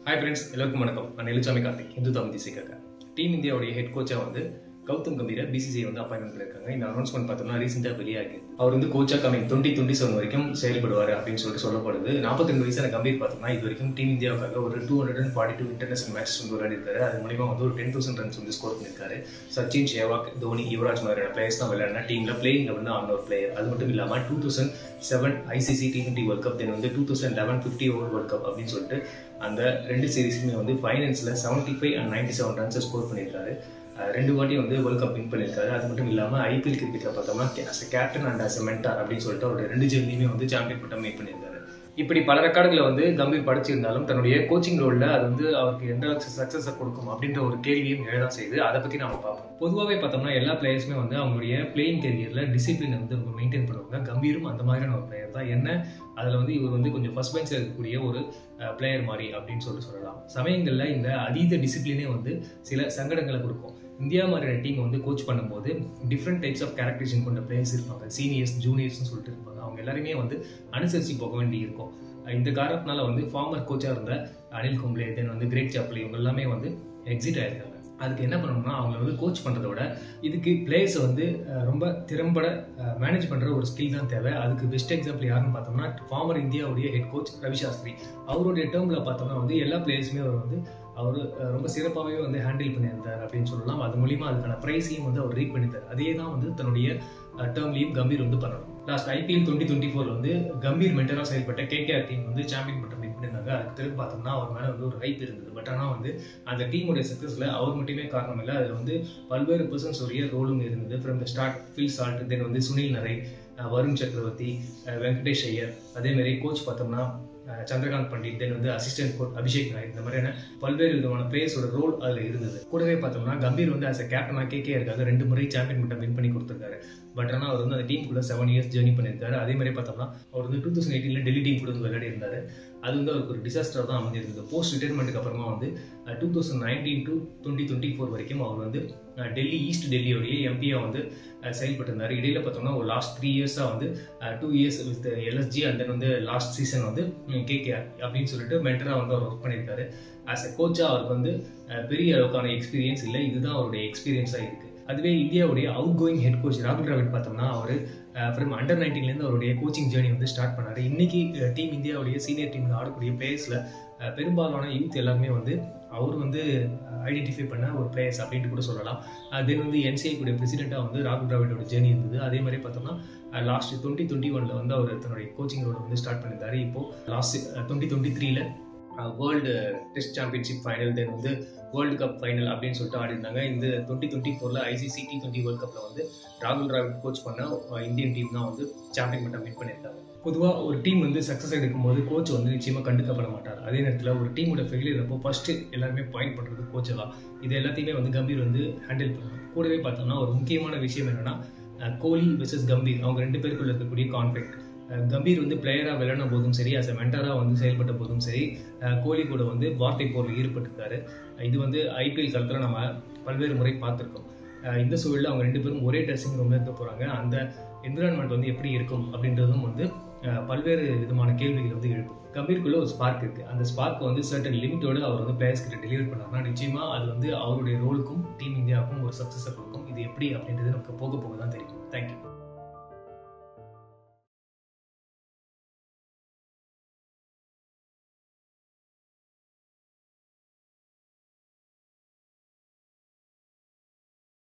hi friends எல்லாருக்கும் வணக்கம் நான் நெலுச்சாமி கார்த்திக் இந்து தமிழ் திசைக்காக டீம் இந்தியாவுடைய ஹெட் கோச்சாக வந்து கௌதம் கம்பீரை பிசிசிஐ வந்து அப்பாயின்மெண்ட் பண்ணியிருக்காங்க இந்த அனௌன்ஸ்மெண்ட் பார்த்தோம்னா ரீசெண்டாக வெளியாகி அவர் வந்து கோச்சாக கமிங் டுவெண்ட்டி டுவெண்ட்டி செவன் வரைக்கும் செயல்படுவார் அப்படின்னு சொல்லிட்டு சொல்லப்படுது நாற்பத்தி ரெண்டு வயசான கம்பீர் பார்த்தோம்னா இது வரைக்கும் டீம் இந்தியாவுக்காக ஒரு two hundred and forty two international match வந்து விளையாடிருக்காரு அது மூலியமா வந்து ஒரு டென் தௌசண்ட் ரன்ஸ் வந்து ஸ்கோர் பண்ணியிருக்காரு சச்சின் சேவாக் தோனி யுவராஜ் மாதிரியான பிளேயர்ஸ் தான் விளையாடினா டீமில் பிளேயிங் வந்து ஆன் ஒரு பிளேயர் அது மட்டும் இல்லாமல் two thousand seven ICC T twenty world cup then வந்து two thousand eleven fifty over world cup அப்படின்னு சொல்லிட்டு அந்த ரெண்டு சீரீஸுமே வந்து ஃபைனல்ஸில் seventy five and ninety seven ரன்ஸை ஸ்கோர் பண்ணியிருக்காரு அஹ் ரெண்டு வாட்டி வந்து வேர்ல்ட் கப் வின் பண்ணியிருக்காரு அது மட்டும் இல்லாமல் ஐபிஎல் கிரிக்கெட்டில் பார்த்தோம்னா as captain and as mentor அப்படின்னு சொல்லிட்டு அவருடைய ரெண்டு ஜெர்னியுமே வந்து சாம்பியன் பட்டம் மேக் பண்ணியிருக்காரு இப்படி பல ரெக்கார்டுகளை வந்து கம்பீர் படிச்சிருந்தாலும் தன்னுடைய கோச்சிங் ரோலில் அது வந்து அவருக்கு எந்த அளவுக்கு சக்ஸஸை கொடுக்கும் அப்படின்ற ஒரு கேள்வியும் எழதான் செய்யுது அதை பற்றி நம்ம பார்ப்போம் பொதுவாகவே பார்த்தோம்னா எல்லா பிளேயர்ஸுமே வந்து அவங்களுடைய பிளேயிங் கெரியரில் டிசிப்ளினை வந்து ரொம்ப மெயின்டைன் பண்ணுவாங்க கம்பீரும் அந்த மாதிரியான ஒரு பிளேயர் தான் என்ன அதில் வந்து இவர் வந்து கொஞ்சம் ஃபர்ஸ்ட் பெஞ்சில் இருக்கக்கூடிய ஒரு பிளேயர் மாதிரி அப்படின்னு சொல்லிட்டு சொல்லலாம் சமயங்களில் இந்த அதீத டிசிப்ளினே வந்து சில சங்கடங்களை கொடுக்கும் இந்தியா மாதிரியான டீம் வந்து கோச் பண்ணும்போது டிஃப்ரெண்ட் டைப்ஸ் ஆஃப் கேரக்டரைசேஷன் கொண்ட பிளேயர்ஸ் இருப்பாங்க சீனியர்ஸ் ஜூனியர்ஸ்னு சொல்லிட்டு இருப்பாங்க அவங்க எல்லாருமே வந்து அனுசரித்து போக வேண்டி இருக்கும் இந்த காரணத்தினால வந்து ஃபார்மர் கோச்சாக இருந்த அனில் கும்ப்ளே தென் வந்து கிரேட் சாப்லி இவங்க எல்லாமே வந்து எக்ஸிட் ஆயிருக்காங்க அதுக்கு என்ன பண்ணணும்னா அவங்கள வந்து கோச் பண்ணுறத விட இதுக்கு பிளேயர்ஸை வந்து அஹ், ரொம்ப திறம்பட மேனேஜ் பண்ணுற ஒரு ஸ்கில் தான் தேவை அதுக்கு பெஸ்ட் எக்ஸாம்பிள் யாருன்னு பார்த்தோம்னா ஃபார்மர் இந்தியாவுடைய ஹெட் கோச் ரவி சாஸ்திரி அவருடைய டேர்மில் பார்த்தோம்னா வந்து எல்லா பிளேயர்ஸுமே அவர் வந்து அவர் அஹ், ரொம்ப சிறப்பாகவே வந்து ஹேண்டில் பண்ணியிருந்தார் அப்படின்னு சொல்லலாம் அது மூலியமா அதுக்கான ப்ரைஸையும் வந்து அவர் ரீட் பண்ணித்தார் அதே தான் வந்து தன்னுடைய டேர்ம்லையும் கம்பீர் வந்து பண்ணணும் last IPL twenty twenty four வந்து கம்பீர் மென்டராக செயல்பட்ட கேகேஆர் டீம் வந்து சாம்பியன் பட்டம் வின் பண்ணியிருந்தாங்க அதுக்கு பிறகு பார்த்தோம்னா அவர் மேலே வந்து ஒரு ஹைப் இருந்தது பட் ஆனால் வந்து அந்த டீமுடைய சக்ஸஸில் அவர் மட்டுமே காரணம் இல்லை அதில் வந்து பல்வேறு பர்சன்ஸ் உடைய ரோலும் இருந்தது from the start Phil Salt then வந்து சுனில் நரை அஹ் வருண் சக்கரவர்த்தி அஹ் வெங்கடேஷ் ஐயர் அதே மாதிரி கோச் பார்த்தோம்னா அஹ் சந்திரகாந்த் பண்டிட் தென் வந்து அசிஸ்டன்ட் கோச் அபிஷேக் நாயக் இந்த மாதிரியான பல்வேறு விதமான பிளேயர்ஸோட ரோல் அதில் இருந்தது கூடவே பார்த்தோம்னா கம்பீர் வந்து ஆஸ் அ கேப்டனாக கேகே இருக்காங்க ரெண்டு முறை சாம்பியன் பட்டம் வின் பண்ணி கொடுத்துருக்காரு பட் ஆனால் அவர் வந்து அந்த டீம் கூட செவன் இயர்ஸ் ஜேர்னி பண்ணியிருக்காரு அதே மாதிரி பார்த்தோம்னா அவர் வந்து டூ தௌசண்ட் எயிட்டீனில் டெல்லி டீம் கூட வந்து விளையாடி இருந்தார் அது வந்து அவருக்கு ஒரு டிசாஸ்டர் தான் அமைஞ்சிருந்தது போஸ்ட் ரிட்டைர்மெண்ட்டுக்கு அப்புறமா வந்து two thousand nineteen to twenty twenty four வரைக்கும் அவர் வந்து அஹ், டெல்லி ஈஸ்ட் டெல்லியோடைய எம்பியாக வந்து அஹ், செயல்பட்டு இருந்தார் இடையில பார்த்தோம்னா ஒரு லாஸ்ட் த்ரீ இயர்ஸாக வந்து two years with LSG and then வந்து லாஸ்ட் சீசன் வந்து கேகேஆர் அப்படின்னு சொல்லிட்டு மென்டராக வந்து அவர் ஒர்க் பண்ணியிருக்காரு ஆஸ் எ கோச்சாக அவருக்கு வந்து அஹ், பெரிய அளவுக்கான எக்ஸ்பீரியன்ஸ் இல்லை இதுதான் அவருடைய எக்ஸ்பீரியன்ஸாக இருக்குது அதுவே இந்தியாவுடைய அவுட் கோயிங் ஹெட் கோச் ராகுல் டிராவிட் பார்த்தோம்னா அவர் ஃப்ரம் அண்டர் நைன்டீன்லேருந்து அவருடைய கோச்சிங் ஜேர்னி வந்து ஸ்டார்ட் பண்ணார் இன்னைக்கு டீம் இந்தியாவுடைய சீனியர் டீமில் ஆடக்கூடிய பிளேயர்ஸில் பெரும்பாலான யூத் எல்லாருமே வந்து அவர் வந்து ஐடென்டிஃபை பண்ண ஒரு பிளேயர்ஸ் அப்படின்ட்டு கூட சொல்லலாம் தென் வந்து என்சிஐ கூடிய பிரசிடெண்ட்டாக வந்து ராகுல் டிராவிடோட ஜேர்னி இருந்தது அதே மாதிரி பார்த்தோம்னா லாஸ்ட் டுவெண்ட்டி டுவெண்ட்டி ஒனில் வந்து அவர் தன்னுடைய கோச்சிங் ரோட வந்து ஸ்டார்ட் பண்ணியிருந்தாரு இப்போ லாஸ்ட் டுவெண்ட்டி டுவெண்ட்டி த்ரீல world test championship final then வந்து வேர்ல்டு கப் ஃபைனல் அப்படின்னு சொல்லிட்டு ஆடி இருந்தாங்க இந்த டுவெண்ட்டி டுவெண்ட்டி ஃபோரில் ஐசிசி டி டுவெண்ட்டி வேர்ல்டு கப்பில் வந்து ராகுல் டிராவிட் கோச் பண்ண அஹ், இந்தியன் டீம் தான் வந்து சாம்பியன் பட்டம் வின் பண்ணியிருக்காங்க பொதுவாக ஒரு டீம் வந்து சக்ஸஸ் எடுக்கும்போது கோச் வந்து நிச்சயமாக கண்டுக்கப்பட மாட்டார் அதே நேரத்தில் ஒரு டீமோட ஃபெயிலியர் அப்போ ஃபர்ஸ்ட் எல்லாருமே பாயிண்ட் பண்ணுறது கோச்சை தான் இது எல்லாத்தையுமே வந்து கம்பீர் வந்து ஹேண்டில் பண்ணணும் கூடவே பார்த்தோம்னா ஒரு முக்கியமான விஷயம் என்னன்னா அஹ், கோலி வெர்சஸ் கம்பீர் அவங்க ரெண்டு பேருக்குள்ள இருக்கக்கூடிய கான்ஃபிளிக் கம்பீர் வந்து பிளேயராக விளையாடின போதும் சரி அஸ் அ மென்டராக வந்து செயல்பட்ட போதும் சரி அஹ், கோலி கூட வந்து வார்த்தை போரில் ஈடுபட்டிருக்காரு இது வந்து ஐபிஎல் காலத்தில் நம்ம பல்வேறு முறை பார்த்துருக்கோம் அஹ், இந்த சூழலில் அவங்க ரெண்டு பேரும் ஒரே ட்ரெஸ்ஸிங் ரூமில் இருக்க போகிறாங்க அந்த என்விரான்மெண்ட் வந்து எப்படி இருக்கும் அப்படின்றதும் வந்து அஹ், பல்வேறு விதமான கேள்விகள் வந்து எழுப்பும் கம்பீருக்குள்ள ஒரு ஸ்பார்க் இருக்கு அந்த ஸ்பார்க் வந்து சர்டன் லிமிட்டோட அவர் வந்து பிளேயர்ஸ் கிட்ட டெலிவர் பண்ணார்னா நிச்சயமா அது வந்து அவருடைய ரோலுக்கும் டீம் இந்தியாவுக்கும் ஒரு சக்ஸஸை கொடுக்கும் இது எப்படி அப்படின்றது நமக்கு போக போக தான் தெரியும் தேங்க்யூ